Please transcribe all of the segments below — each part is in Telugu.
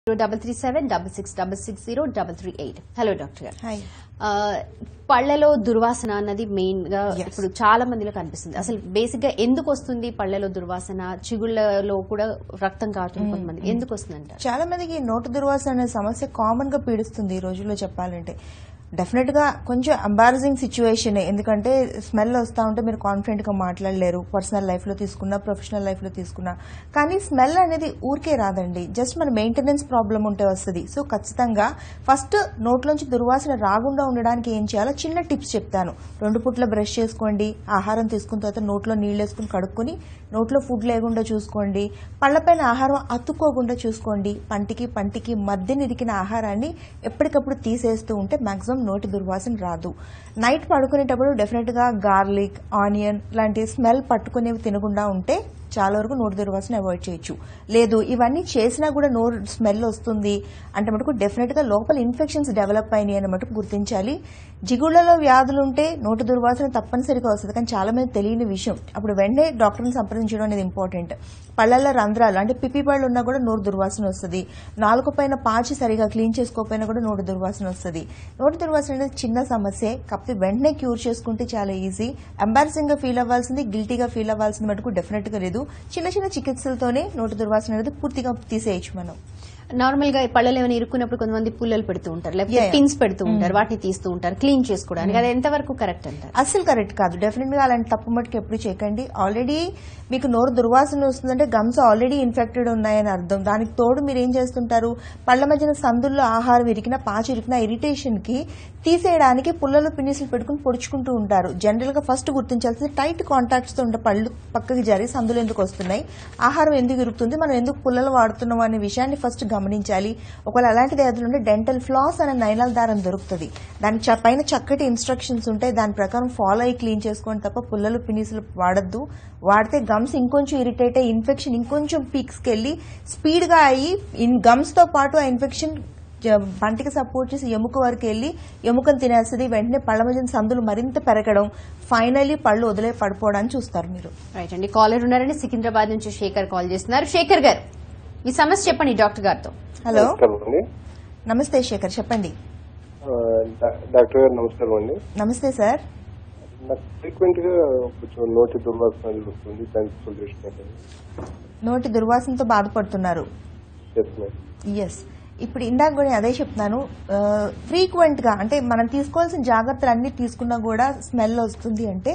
Double three seven double six double six zero double three eight hello doctor గారు హాయ్ ఆ, పళ్ళలో దుర్వాసన అన్నది మెయిన్ గా Yes. ఇప్పుడు చాలా మందిలో కనిపిస్తుంది అసలు బేసిక్ గా ఎందుకు వస్తుంది పళ్ళలో దుర్వాసన చిగుళ్ళలో కూడా రక్తం కారుతుంది కొంతమంది ఎందుకు వస్తుంది అంటారు చాలా మందికి నోటు దుర్వాసన అనే సమస్య కామన్ గా పీడిస్తుంది ఈ రోజుల్లో చెప్పాలంటే డెఫినెట్ గా కొంచెం అంబారసింగ్ సిచ్యువేషన్ ఎందుకంటే స్మెల్ వస్తా ఉంటే మీరు కాన్ఫిడెంట్ గా మాట్లాడలేరు పర్సనల్ లైఫ్ లో తీసుకున్నా ప్రొఫెషనల్ లైఫ్ లో తీసుకున్నా కానీ స్మెల్ అనేది ఊరికే రాదండి జస్ట్ మన మెయింటెనెన్స్ ప్రాబ్లం ఉంటే వస్తుంది సో ఖచ్చితంగా ఫస్ట్ నోట్లోంచి దుర్వాసన రాకుండా ఉండడానికి ఏం చేయాలో చిన్న టిప్స్ చెప్తాను రెండు పుట్ల బ్రష్ చేసుకోండి ఆహారం తీసుకున్న తర్వాత నోట్లో నీళ్ళు వేసుకుని కడుక్కొని నోట్లో ఫుడ్ లేకుండా చూసుకోండి పళ్ళపైన ఆహారం అతుక్కోకుండా చూసుకోండి పంటికి పంటికి మధ్య నిరికిన ఆహారాన్ని ఎప్పటికప్పుడు తీసేస్తూ ఉంటే మాక్సిమం నోటి దుర్వాసన రాదు నైట్ పడుకునేటప్పుడు డెఫినెట్ గా గార్లిక్ ఆనియన్ లాంటి స్మెల్ పట్టుకునేవి తినకుండా ఉంటే చాలా వరకు నోటి దుర్వాసన అవాయిడ్ చేయొచ్చు లేదు ఇవన్నీ చేసినా కూడా నోరు స్మెల్ వస్తుంది అంటే మటుకు డెఫినెట్ గా లోపల ఇన్ఫెక్షన్స్ డెవలప్ అయినాయి అని మటుకు గుర్తించాలి జిగుళ్లలో వ్యాధులు ఉంటే నోటి దుర్వాసన తప్పనిసరిగా వస్తుంది కానీ చాలా మంది తెలియని విషయం అప్పుడు వెంటనే డాక్టర్ని సంప్రదించడం అనేది ఇంపార్టెంట్ పళ్ళల్లో రంధ్రాలు అంటే పిప్పి పళ్ళు ఉన్నా కూడా నోరు దుర్వాసన వస్తుంది నాలుగు పైన పాచి సరిగా క్లీన్ చేసుకోకపోయినా కూడా నోటి దుర్వాసన వస్తుంది నోటి దుర్వాసన అనేది చిన్న సమస్యే కాకపోతే వెంటనే క్యూర్ చేసుకుంటే చాలా ఈజీ ఎంబారసింగ్ గా ఫీల్ అవ్వాల్సింది గిల్టీగా ఫీల్ అవ్వాల్సింది మటుకు డెఫినెట్ గా లేదు చిన్న చిన్న చికిత్సలతోనే నోటి దుర్వాసన అనేది పూర్తిగా తీసేయచ్చు మనం నార్మల్ గా ఈ పళ్ళలో ఏమైనా ఇరుక్కున్నప్పుడు కొంతమంది పుల్లలు పెడుతూ ఉంటారు లేకపోతే Yeah, yeah. పిన్స్ పెడుతూ ఉంటారు వాటిని తీస్తూ ఉంటారు క్లీన్ చేసుకోవడానికి అది ఎంతవరకు కరెక్ట్ అంటారు అస్సలు కరెక్ట్ కాదు డెఫినెట్ గా అలాంటి తప్పు మటుకు ఎప్పుడు చేయకండి ఆల్రెడీ మీకు నోరు దుర్వాసన వస్తుందంటే గమ్స్ ఆల్రెడీ ఇన్ఫెక్టెడ్ ఉన్నాయని అర్థం దానికి తోడు మీరు ఏం చేస్తుంటారు పళ్ళ మధ్యన సందుల్లో ఆహారం ఇరికిన పాచి ఇరికిన ఇరిటేషన్ కి తీసేయడానికి పుల్లలు పిన్నిసులు పెట్టుకుని పొడుచుకుంటూ ఉంటారు జనరల్ గా ఫస్ట్ గుర్తించాల్సింది టైట్ కాంటాక్ట్స్ తో ఉండే పళ్ళు పక్కకి జారి సందులు ఎందుకు వస్తున్నాయి ఆహారం ఎందుకు ఇరుకుతుంది మనం ఎందుకు పుల్లలు వాడుతున్నాం అనే విషయాన్ని ఫస్ట్ గమనించాలి ఒకవేళ అలాంటి వ్యాధులు ఉంటే డెంటల్ ఫ్లాస్ అనే నైలాల దారం దొరుకుతుంది దాని చ- పైన చక్కటి ఇన్స్ట్రక్షన్స్ ఉంటాయి దాని ప్రకారం ఫాలో అయ్యి క్లీన్ చేసుకోండి తప్ప పుల్లలు పినీసులు వాడద్దు వాడితే గమ్స్ ఇంకొంచెం ఇరిటేట్ అయ్యి ఇన్ఫెక్షన్ ఇంకొంచెం పీక్స్కి వెళ్ళి స్పీడ్ గా అయ్యి ఇన్ గమ్స్ తో పాటు ఆ ఇన్ఫెక్షన్ జ- పంటికి సపోర్ట్ చేసి ఎముక వరకు వెళ్ళి ఎముకను తినేస్తుంది వెంటనే పళ్ళ మధ్య సందులు మరింత పెరగడం ఫైనల్లీ పళ్ళు వదిలే పడిపోవడానికి చూస్తారు మీరు రైట్ అండి కాలర్ ఉన్నారండి సికింద్రాబాద్ నుంచి శేఖర్ కాల్ చేస్తున్నారు శేఖర్ గారు మీ సమస్య చెప్పండి డాక్టర్ గారితో హలో నమస్కారం అండి నమస్తే శేఖర్ చెప్పండి ఆ, డా- డాక్టర్ గారు నమస్కారం అండి నమస్తే సార్ నాకు ఫ్రీక్వెంట్ గా కొంచెం నోటి దుర్వాసన అది వస్తుంది దానికి సొల్యూషన్ ఏంటండి నోటి దుర్వాసనతో బాధపడుతున్నారు ఎస్ మేడం ఎస్ ఇప్పుడు ఇందాక కూడా అదే చెప్తున్నాను ఫ్రీక్వెంట్ గా అంటే మనం తీసుకోవాల్సిన జాగ్రత్తలు అన్ని తీసుకున్నా కూడా స్మెల్ వస్తుంది అంటే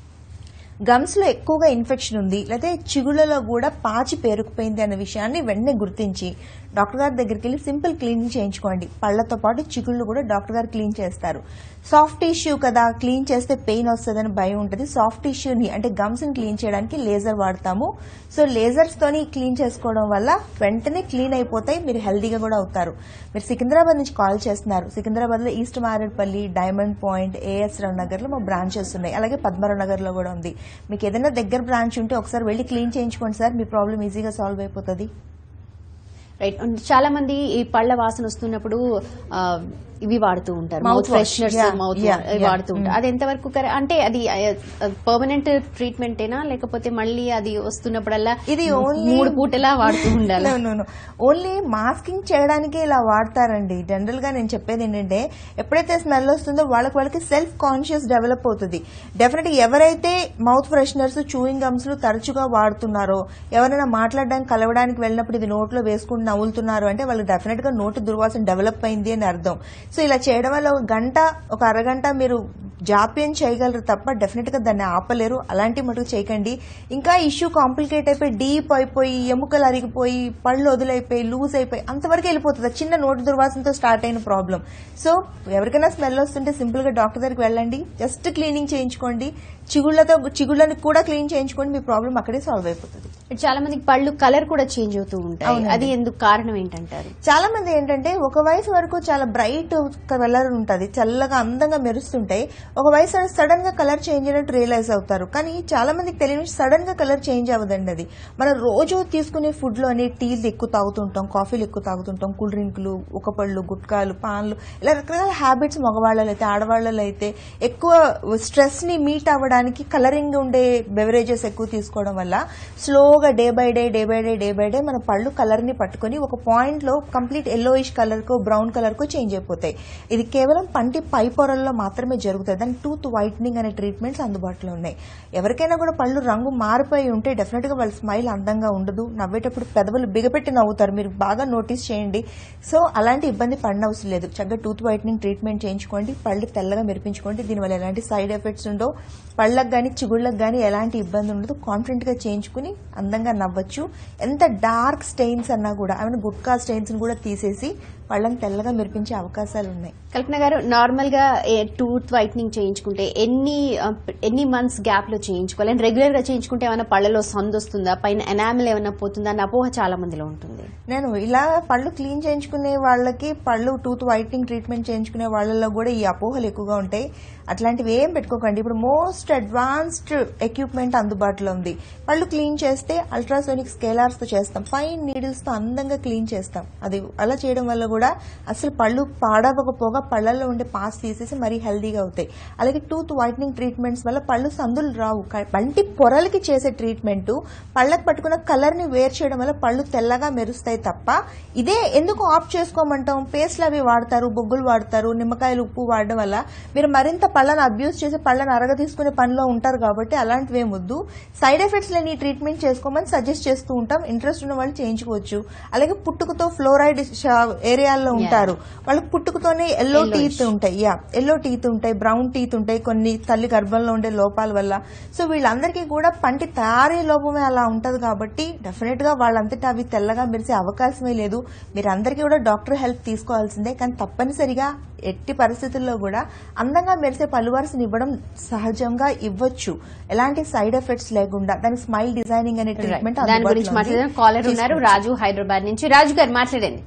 గమ్స్ లో ఎక్కువగా ఇన్ఫెక్షన్ ఉంది లేకపోతే చిగుళ్ళలో కూడా పాచి పేరుకుపోయింది అనే విషయాన్ని వెంటనే గుర్తించి డాక్టర్ గారి దగ్గరికి వెళ్ళి సింపుల్ క్లీనింగ్ చేయించుకోండి పళ్ళతో పాటు చిగుళ్ళు కూడా డాక్టర్ గారు క్లీన్ చేస్తారు సాఫ్ట్ టిష్యూ కదా క్లీన్ చేస్తే పెయిన్ వస్తుందని భయం ఉంటుంది సాఫ్ట్ టిష్యూని అంటే గమ్స్ ని క్లీన్ చేయడానికి లేజర్ వాడతాము సో లేజర్స్ తోని క్లీన్ చేసుకోవడం వల్ల వెంటనే క్లీన్ అయిపోతాయి మీరు హెల్దీగా కూడా అవుతారు మీరు సికింద్రాబాద్ నుంచి కాల్ చేస్తున్నారు సికింద్రాబాద్ లో east Marredpally diamond point AS Rao Nagar లో మా బ్రాంచెస్ ఉన్నాయి అలాగే పద్మరావు నగర్ లో కూడా ఉంది మీకు ఏదైనా దగ్గర బ్రాంచ్ ఉంటే ఒకసారి వెళ్ళి క్లీన్ చేయించుకోండి సార్ మీ ప్రాబ్లం ఈజీగా సాల్వ్ అయిపోతుంది రైట్ చాలా మంది ఈ పళ్ళ వాసన వస్తున్నప్పుడు ఆ, ఇవి వాడుతూ ఉంటారు Mouth mouth wash. Fresheners Yeah, mouth yeah, yeah. వాడుతూ ఉంటారు అది ఎంతవరకు కరె- అంటే అది పర్మనెంట్ ట్రీట్మెంటేనా లేకపోతే మళ్ళీ అది వస్తున్నప్పుడల్లా ఇది ఓన్లీ మూడు పూటలా వాడుతూ ఉండాలి ఓన్లీ మాస్కింగ్ చేయడానికి ఇలా వాడతారండి జనరల్ గా నేను చెప్పేది ఏంటంటే ఎప్పుడైతే స్మెల్ వస్తుందో వాళ్ళకి వాళ్ళకి సెల్ఫ్ కాన్షియస్ డెవలప్ అవుతుంది డెఫినెట్ ఎవరైతే మౌత్ ఫ్రెషనర్స్ చూయింగ్ గమ్స్ తరచుగా వాడుతున్నారో ఎవరైనా మాట్లాడడానికి కలవడానికి వెళ్ళినప్పుడు ఇది నోట్లో వేసుకుని నవ్వులుతున్నారు అంటే వాళ్ళకి డెఫినెట్ గా నోటి దుర్వాసన డెవలప్ అయింది అని అర్థం సో ఇలా చేయడం వల్ల ఒక గంట ఒక అరగంట మీరు జాప్యం చేయగలరు తప్ప డెఫినెట్ గా దాన్ని ఆపలేరు అలాంటి మటుకు చేయకండి ఇంకా ఇష్యూ కాంప్లికేట్ అయిపోయి డీప్ అయిపోయి ఎముకలు అరిగిపోయి పళ్ళు వదిలైపోయి లూజ్ అయిపోయి అంతవరకు వెళ్ళిపోతుంది ఆ చిన్న నోటి దుర్వాసనతో స్టార్ట్ అయిన ప్రాబ్లం సో ఎవరికైనా స్మెల్ వస్తుంటే సింపుల్ గా డాక్టర్ దగ్గరికి వెళ్ళండి జస్ట్ క్లీనింగ్ చేయించుకోండి చిగుళ్లతో చిగుళ్ళని కూడా క్లీన్ చేయించుకోండి మీ ప్రాబ్లం అక్కడే సాల్వ్ అయిపోతుంది చాలా మందికి పళ్ళు కలర్ కూడా చేంజ్ అవుతూ ఉంటాయి అవునండి. అది ఎందుకు కారణం ఏంటంటారు చాలా మంది ఏంటంటే ఒక వయసు వరకు చాలా బ్రైట్ కలర్ ఉంటది చల్లగా అందంగా మెరుస్తుంటాయి ఒక వయసు సడన్ గా కలర్ చేంజ్ అయినట్టు రియలైజ్ అవుతారు కానీ చాలా మందికి తెలియని సడన్ గా కలర్ చేంజ్ అవ్వదండి అది మనం రోజు తీసుకునే ఫుడ్ లోని టీలు ఎక్కువ తాగుతుంటాం కాఫీలు ఎక్కువ తాగుతుంటాం కూల్ డ్రింకులు ఒక పళ్ళు గుట్కాలు పాన్లు ఇలా రకరకాల హ్యాబిట్స్ మగవాళ్ళలో అయితే ఆడవాళ్ళలో అయితే ఎక్కువ స్ట్రెస్ ని మీట్ అవ్వడానికి కలరింగ్ ఉండే బెవరేజెస్ ఎక్కువ తీసుకోవడం వల్ల స్లోగా day by day day by day day by day మన పళ్ళు కలర్ ని పట్టుకొని ఒక పాయింట్ లో కంప్లీట్ ఎల్లోయిష్ కలర్ కో బ్రౌన్ కలర్ కో చేంజ్ అయిపోతాయి ఇది కేవలం పంటి పై పొరల్లో మాత్రమే జరుగుతుంది దానికి టూత్ వైట్నింగ్ అనే ట్రీట్మెంట్స్ అందుబాటులో ఉన్నాయి ఎవరికైనా కూడా పళ్ళు రంగు మారిపోయి ఉంటే డెఫినెట్ గా వాళ్ళ స్మైల్ అందంగా ఉండదు నవ్వేటప్పుడు పెదవులు బిగపెట్టి నవ్వుతారు మీరు బాగా నోటీస్ చేయండి సో అలాంటి ఇబ్బంది పడిన అవసరం లేదు చక్కగా టూత్ వైట్నింగ్ ట్రీట్మెంట్ చేయించుకోండి పళ్ళు తెల్లగా మెరిపించుకోండి దీనివల్ల ఎలాంటి సైడ్ ఎఫెక్ట్స్ ఉండవు పళ్ళకు కానీ చిగుళ్ళకు కానీ ఎలాంటి ఇబ్బంది ఉండదు కాన్ఫిడెంట్ గా చేయించుకుని అందంగా నవ్వచ్చు ఎంత డార్క్ స్టెయిన్స్ అన్నా కూడా ఏమైనా గుట్కా స్టెయిన్స్ కూడా తీసేసి పళ్ళని తెల్లగా మెరిపించే అవకాశాలు ఉన్నాయి కల్పన గారు నార్మల్ గా టూత్ వైట్నింగ్ చేయించుకుంటే ఎన్ని ఆ, ఎన్ని మంత్స్ గ్యాప్ లో చేయించుకోవాలి అండ్ రెగ్యులర్ గా చేయించుకుంటే ఏమైనా పళ్ళలో సందు వస్తుందా పైన ఎనామిల్ ఏమైనా పోతుందా అన్న అపోహ చాలా మందిలో ఉంటుంది నేను ఇలా పళ్ళు క్లీన్ చేయించుకునే వాళ్ళకి పళ్ళు టూత్ వైట్నింగ్ ట్రీట్మెంట్ చేయించుకునే వాళ్ళలో కూడా ఈ అపోహలు ఎక్కువగా ఉంటాయి అట్లాంటివి ఏం పెట్టుకోకండి ఇప్పుడు మోస్ట్ అడ్వాన్స్డ్ ఎక్విప్మెంట్ అందుబాటులో ఉంది పళ్ళు క్లీన్ చేస్తే అల్ట్రాసోనిక్ స్కేలార్స్ తో చేస్తాం ఫైన్ నీడిల్స్ తో అందంగా క్లీన్ చేస్తాం అది అలా చేయడం వల్ల కూడా అసలు పళ్ళు పాడవకపోగా పళ్ళల్లో ఉండే పాస్ తీసేసి మరీ హెల్దీగా అవుతాయి అలాగే టూత్ వైట్నింగ్ ట్రీట్మెంట్స్ వల్ల పళ్ళు సందులు రావు క- పంటి పొరలకి చేసే ట్రీట్మెంట్ పళ్ళకు పట్టుకున్న కలర్ ని వేరు చేయడం వల్ల పళ్ళు తెల్లగా మెరుస్తాయి తప్ప ఇదే ఎందుకు ఆఫ్ చేసుకోమంటాం పేస్ట్లు అవి వాడతారు బొగ్గులు వాడతారు నిమ్మకాయలు ఉప్పు వాడడం వల్ల మీరు మరింత పళ్ళను అబ్యూస్ చేసి పళ్ళను అరగ తీసుకునే పనిలో ఉంటారు కాబట్టి అలాంటివి ఏం వద్దు సైడ్ ఎఫెక్ట్స్ లేని ట్రీట్మెంట్ చేసుకోమని సజెస్ట్ చేస్తూ ఉంటాం ఇంట్రెస్ట్ ఉన్న వాళ్ళు చేయించుకోవచ్చు అలాగే పుట్టుకతో ఫ్లోరైడ్ ఏరియాల్లో ఉంటారు వాళ్ళకి పుట్టుకతోనే ఎల్లో టీత్ ఉంటాయి యా ఎల్లో టీత్ ఉంటాయి బ్రౌన్ టీత్ ఉంటాయి కొన్ని తల్లి గర్భంలో ఉండే లోపాల వల్ల సో వీళ్ళందరికీ కూడా పంటి తయారీ లోపమే అలా ఉంటది కాబట్టి డెఫినెట్ గా వాళ్ళంతటా అవి తెల్లగా మెరిసే అవకాశమే లేదు మీరందరికీ కూడా డాక్టర్ హెల్ప్ తీసుకోవాల్సిందే కానీ తప్పనిసరిగా ఎట్టి పరిస్థితుల్లో కూడా అందంగా మెరిసే పలువరసని ఇవ్వడం సహజంగా ఇవ్వచ్చు ఎలాంటి సైడ్ ఎఫెక్ట్స్ లేకుండా దానికి స్మైల్ డిజైనింగ్ అనే ట్రీట్మెంట్ దాని గురించి మాట్లాడదాం కాలర్ ఉన్నారు రాజు హైదరాబాద్ నుంచి రాజు గారు మాట్లాడండి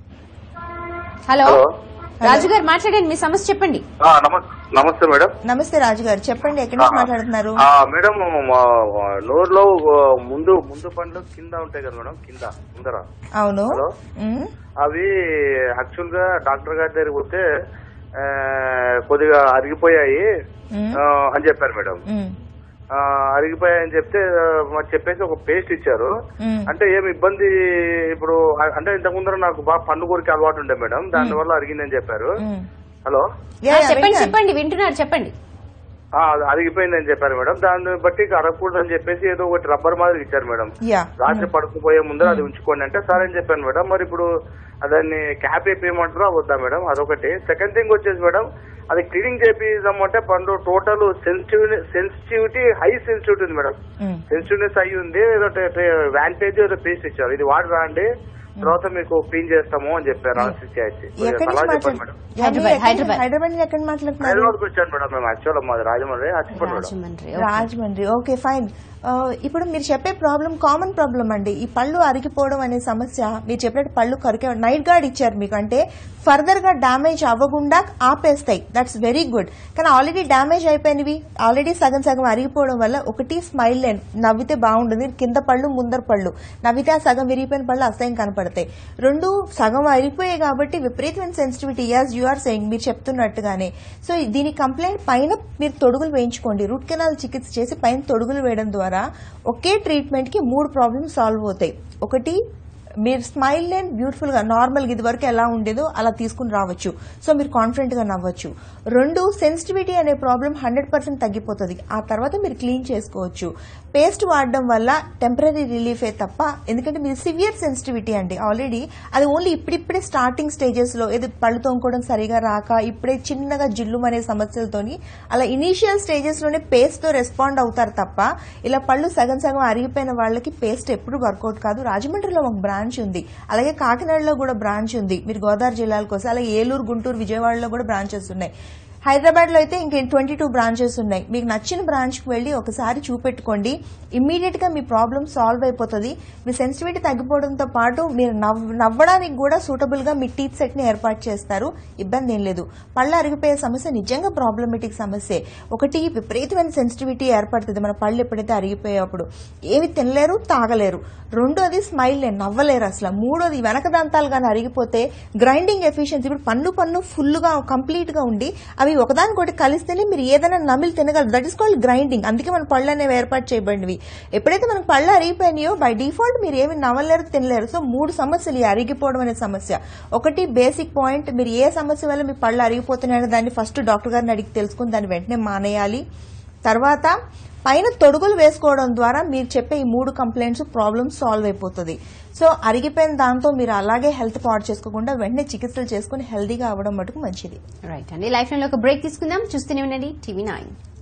హలో హలో. రాజు గారు మాట్లాడండి మీ సమస్య చెప్పండి ఆ, నమస్- నమస్తే మేడం నమస్తే రాజు గారు చెప్పండి ఎక్కడి నుంచి మాట్లాడుతున్నారు ఆ, మేడం మా నోరులో ఆ, ముందు ముందు పండ్లు కింద ఉంటాయి కదా మేడం కింద ముందర అవును హలో. ఉమ్, అవి యాక్చువల్ గా డాక్టర్ గారి దగ్గరికి పోతే ఆ, కొద్దిగా అరిగిపోయాయి ఉమ్, ఆ, అని చెప్పారు మేడం ఉమ్, ఆ, అరిగిపోయాయని చెప్తే ఆ, మాకు చెప్పేసి ఒక పేస్ట్ ఇచ్చారు ఉమ్. అంటే ఏం ఇబ్బంది ఇప్పుడు ఆ- అంటే ఇంతకు ముందర నాకు బాగా పండు కోరిక అలవాటు ఉండే మేడం దాని వల్ల అరిగిందని చెప్పారు ఉమ్. హలో యా, ఆ, యా, చెప్పండి వింటాను. చెప్పండి వింటున్నారు చెప్పండి ఆ, అది అరిగిపోయిందని చెప్పారు మేడం దాన్ని బట్టి అరగకూడదని చెప్పేసి ఏదో ఒకటి రబ్బర్ మాదిరి ఇచ్చారు మేడం యా రాత్రి పడుకుపోయే ముందర అది ఉంచుకోండి అంటే సరే అని చెప్పాను మేడం మరి ఇప్పుడు దాన్ని క్యాప్ వేయమంటారా వద్దా మేడం అదొకటి సెకండ్ థింగ్ వచ్చేసి మేడం అది క్లీనింగ్ చేపిద్దామంటే పండు total sensitive sensitivity high sensitivity ఉంది మేడం ఉమ్. సెన్సిటివ్నెస్ అయ్యి ఉంది ఏదో వ్యాంటేజ్ ఏదో పేస్ట్ ఇచ్చారు ఇది వాడి రాండి తర్వాత మీకు క్లీన్ చేస్తాము అని చెప్పారు ఆర్సీసీ అయితే ఎక్కడి సలహా నుంచి చెప్పండి మాట్లాడు మేడం యా, మీరు హైదరాబాద్, ఎక్కడి- హైదరాబాద్. హైదరాబాద్ నుంచి ఎక్కడ మాట్లాడుతున్నారు హైదరాబాద్కి వచ్చాను మేడం మేము యాక్చువల్ మాది రాజమండ్రి అది చెప్పండి madam Rajahmundry Rajahmundry okay fine ఆ, ఇప్పుడు మీరు చెప్పే ప్రాబ్లం కామన్ ప్రాబ్లం అండి ఈ పళ్ళు అరిగిపోవడం అనే సమస్య మీరు చెప్పినట్టు పళ్ళు కరికే నైట్ గార్డ్ ఇచ్చారు మీకు అంటే ఫర్దర్ గా డామేజ్ అవ్వకుండా ఆపేస్తాయి దట్స్ వెరీ గుడ్ కానీ ఆల్రెడీ డామేజ్ అయిపోయినవి ఆల్రెడీ సగం సగం అరిగిపోవడం వల్ల ఒకటి స్మైల్ లేన్ నవ్వితే బాగుంటుంది కింద పళ్ళు ముందర పళ్ళు నవ్వితే ఆ సగం విరిగిపోయిన పళ్ళు అసహ్యం కనపడతాయి రెండు సగం అరిగిపోయాయి కాబట్టి విపరీతమైన sensitivity as you are saying మీరు చెప్తున్నట్టుగానే సో దీని కంప్లైంట్ పైన మీరు తొడుగులు వేయించుకోండి రూట్ కెనాల్ చికిత్స చేసి పైన తొడుగులు వేయడం ద్వారా ఒకే ట్రీట్మెంట్ కి మూడు ప్రాబ్లమ్స్ సాల్వ్ అవుతాయి ఒకటి మీరు స్మైల్ లేన్ బ్యూటిఫుల్ గా నార్మల్ గా ఇది వరకు ఎలా ఉండేదో అలా తీసుకుని రావచ్చు సో మీరు కాన్ఫిడెంట్ గా నవ్వచ్చు రెండు సెన్సిటివిటీ అనే ప్రాబ్లం హండ్రెడ్ పర్సెంట్ తగ్గిపోతుంది ఆ తర్వాత మీరు క్లీన్ చేసుకోవచ్చు పేస్ట్ వాడడం వల్ల టెంపరీ రిలీఫే తప్ప ఎందుకంటే మీరు సివియర్ సెన్సిటివిటీ అండి ఆల్రెడీ అది ఓన్లీ ఇప్పుడిప్పుడే స్టార్టింగ్ స్టేజెస్ లో ఏది పళ్ళు తోముకోవడం సరిగా రాక ఇప్పుడే చిన్నగా జిల్లు అనే సమస్యలతోని అలా ఇనీషియల్ స్టేజెస్ లోనే పేస్ట్ తో రెస్పాండ్ అవుతారు తప్ప ఇలా పళ్ళు సగం సగం అరిగిపోయిన వాళ్ళకి పేస్ట్ ఎప్పుడు వర్కౌట్ కాదు రాజమండ్రిలో ఒక బ్రాంచ్ ఉంది అలాగే కాకినాడలో కూడా బ్రాంచ్ ఉంది మీరు గోదావరి జిల్లాలకు వస్తే అలాగే ఏలూరు గుంటూరు విజయవాడలో కూడా బ్రాంచెస్ ఉన్నాయి హైదరాబాద్ లో అయితే ఇంక ట్వంటీ టూ బ్రాంచెస్ ఉన్నాయి మీకు నచ్చిన బ్రాంచ్ కి వెళ్ళి ఒకసారి చూపెట్టుకోండి ఇమ్మీడియట్ గా మీ ప్రాబ్లం సాల్వ్ అయిపోతుంది మీ సెన్సిటివిటీ తగ్గిపోవడంతో పాటు మీరు నవ్వు నవ్వడానికి కూడా సూటబుల్ గా మీ టీత్ సెట్ ని ఏర్పాటు చేస్తారు ఇబ్బంది ఏం లేదు పళ్ళు అరిగిపోయే సమస్య నిజంగా ప్రాబ్లమేటిక్ సమస్యే ఒకటి విపరీతమైన సెన్సిటివిటీ ఏర్పడుతుంది మన పళ్ళు ఎప్పుడైతే అరిగిపోయేప్పుడు ఏమి తినలేరు తాగలేరు రెండోది స్మైల్ లేరు నవ్వలేరు అసలు మూడోది వెనక దంతాలు కానీ అరిగిపోతే గ్రైండింగ్ ఎఫిషియన్సీ ఇప్పుడు పన్ను పన్ను ఫుల్ గా కంప్లీట్ గా ఉండి అవి ఒకదానికొకటి కలిస్తేనే మీరు ఏదైనా నమిలి తినగలరు దట్ ఇస్ కాల్డ్ గ్రైండింగ్ అందుకే మన పళ్ళు అనేవి ఏర్పాటు చేయబడినవి ఎప్పుడైతే మనకు పళ్ళు అరిగిపోయినాయో బై డిఫాల్ట్ మీరు ఏమి నవ్వలేరు తినలేరు సో మూడు సమస్యలు ఈ అరిగిపోవడం అనే సమస్య ఒకటి బేసిక్ పాయింట్ మీరు ఏ సమస్య వల్ల మీ పళ్ళు అరిగిపోతున్నాయని దాన్ని ఫస్ట్ డాక్టర్ గారిని అడిగి తెలుసుకుని దాన్ని వెంటనే మానేయాలి తర్వాత పైన తొడుగులు వేసుకోవడం ద్వారా మీరు చెప్పే ఈ మూడు కంప్లైంట్స్ ప్రాబ్లమ్ సాల్వ్ అయిపోతుంది సో అరిగిపోయిన దాంతో మీరు అలాగే హెల్త్ పాడు చేసుకోకుండా వెంటనే చికిత్సలు చేసుకుని హెల్దీగా అవ్వడం మటుకు మంచిది రైట్ అండి లైఫ్ లైన్ లో ఒక బ్రేక్ తీసుకుందాం చూస్తూనే ఉండండి టీవీ నైన్